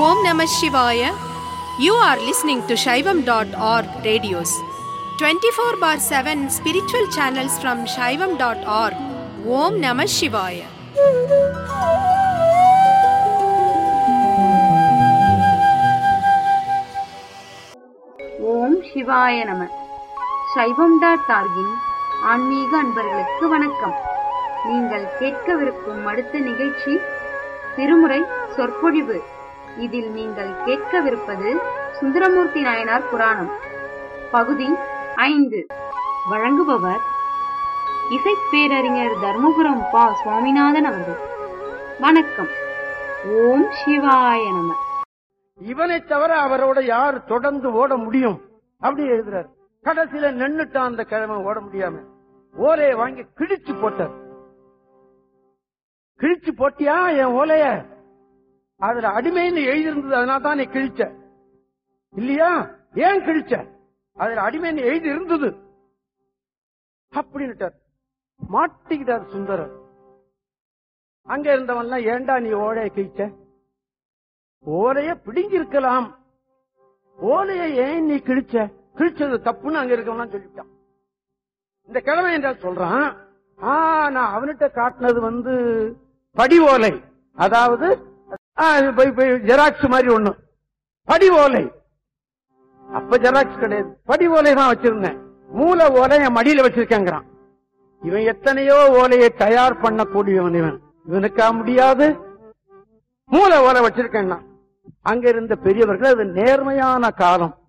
Om Namah Shivaya. You are listening to Shaivam.org radios. 24 bar 7 spiritual channels from Shaivam.org. Om Namah Shivaya. ஓம் சிவாய நம சைவம் dot டார்கின் ஆன்மீக அன்பர்களுக்கு வணக்கம் நீங்கள் கேட்கவிருக்கும் அடுத்த நிகழ்ச்சி திருமுறை சொற்பொழிவு இதில் நீங்கள் கேட்கவிருப்பது சுந்தரமூர்த்தி நாயனார் புராணம் பகுதி ஐந்து வழங்குபவர் இசைப்பேரறிஞர் தர்மபுரம் பா சுவாமிநாதன் அவர்கள் வணக்கம் ஓம் சிவாய நம இவனை தவிர அவரோட யார் தொடர்ந்து ஓட முடியும் அப்படி எழுதுறாரு கடைசியில நின்னுட்டான் அந்த கிழமை ஓட முடியாம ஓலையை வாங்கி கிழிச்சு போட்டார் கிழிச்சு போட்டியா என் ஓலைய அதுல அடிமைன்னு எழுதியிருந்தது அதனால தான் நீ கிழிச்ச இல்லையா ஏன் கிழிச்ச அதுல அடிமைன்னு எழுதி இருந்தது அப்படின்னுட்டார் மாட்டிக்கிட்டார் சுந்தரர் அங்க இருந்தவன்லாம் ஏண்டா நீ ஓலையை கிழிச்ச ஓலைய பிடுங்கிருக்கலாம் ஓலைய ஏன் நீ கிழிச்ச கிழிச்சது தப்புன்னு அங்க இருக்கவனா சொல்லிட்டான் இந்த கிழமை என்றால் சொல்றான் ஆ நான் அவன்கிட்ட காட்டினது வந்து படி ஓலை அதாவது ஜெராக்ஸ் மாதிரி ஒண்ணு படி ஓலை அப்ப ஜெராக்ஸ் கிடையாது படி ஓலை தான் வச்சிருந்தேன் மூல ஓலை என் மடியில வச்சிருக்கேங்கிறான் இவன் எத்தனையோ ஓலையை தயார் பண்ணக்கூடியவன் இவன் இவனுக்கா முடியாது மூல ஓலை வச்சிருக்கேன்னா அங்க இருந்த பெரியவர்கள் அது நேர்மையான காலம்